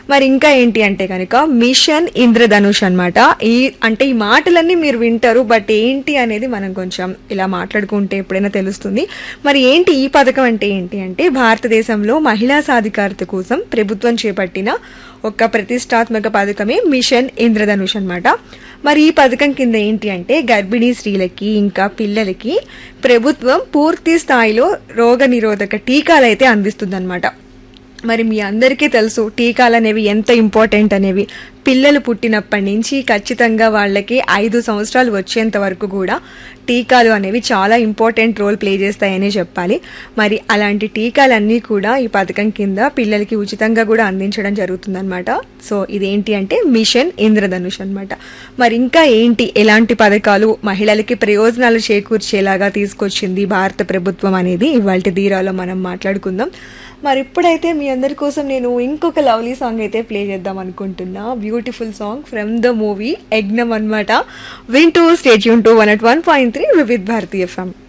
మరి ఇంకా ఏంటి అంటే కనుక మిషన్ ఇంద్రధనుష్ అన్నమాట ఈ అంటే ఈ మాటలన్నీ మీరు వింటారు బట్ ఏంటి అనేది మనం కొంచెం ఇలా మాట్లాడుకుంటే ఎప్పుడైనా తెలుస్తుంది మరి ఏంటి ఈ పథకం అంటే ఏంటి అంటే భారతదేశంలో మహిళా సాధికారత కోసం ప్రభుత్వం చేపట్టిన ఒక ప్రతిష్టాత్మక పథకమే మిషన్ ఇంద్రధనుష్ అన్నమాట మరి ఈ పథకం కింద ఏంటి అంటే గర్భిణీ స్త్రీలకి ఇంకా పిల్లలకి ప్రభుత్వం పూర్తి స్థాయిలో రోగ నిరోధక టీకాలు అయితే అందిస్తుందన్నమాట మరి మీ అందరికీ తెలుసు టీకాలు అనేవి ఎంత ఇంపార్టెంట్ అనేవి పిల్లలు పుట్టినప్పటి నుంచి ఖచ్చితంగా వాళ్ళకి ఐదు సంవత్సరాలు వచ్చేంత వరకు కూడా టీకాలు అనేవి చాలా ఇంపార్టెంట్ రోల్ ప్లే చేస్తాయని చెప్పాలి మరి అలాంటి టీకాలన్నీ కూడా ఈ పథకం కింద పిల్లలకి ఉచితంగా కూడా అందించడం జరుగుతుందన్నమాట సో ఇదేంటి అంటే మిషన్ ఇంద్రధనుష్ అన్నమాట మరి ఇంకా ఏంటి ఎలాంటి పథకాలు మహిళలకి ప్రయోజనాలు చేకూర్చేలాగా తీసుకొచ్చింది భారత ప్రభుత్వం అనేది ఇవాళ ధీరాలో మనం మాట్లాడుకుందాం మరి ఇప్పుడైతే మీ అందరి కోసం నేను ఇంకొక లవ్లీ సాంగ్ అయితే ప్లే చేద్దాం అనుకుంటున్నా beautiful song from the movie Yagnam అనమాట వింటూ stay tuned to one at one point three Vividh Bharati FM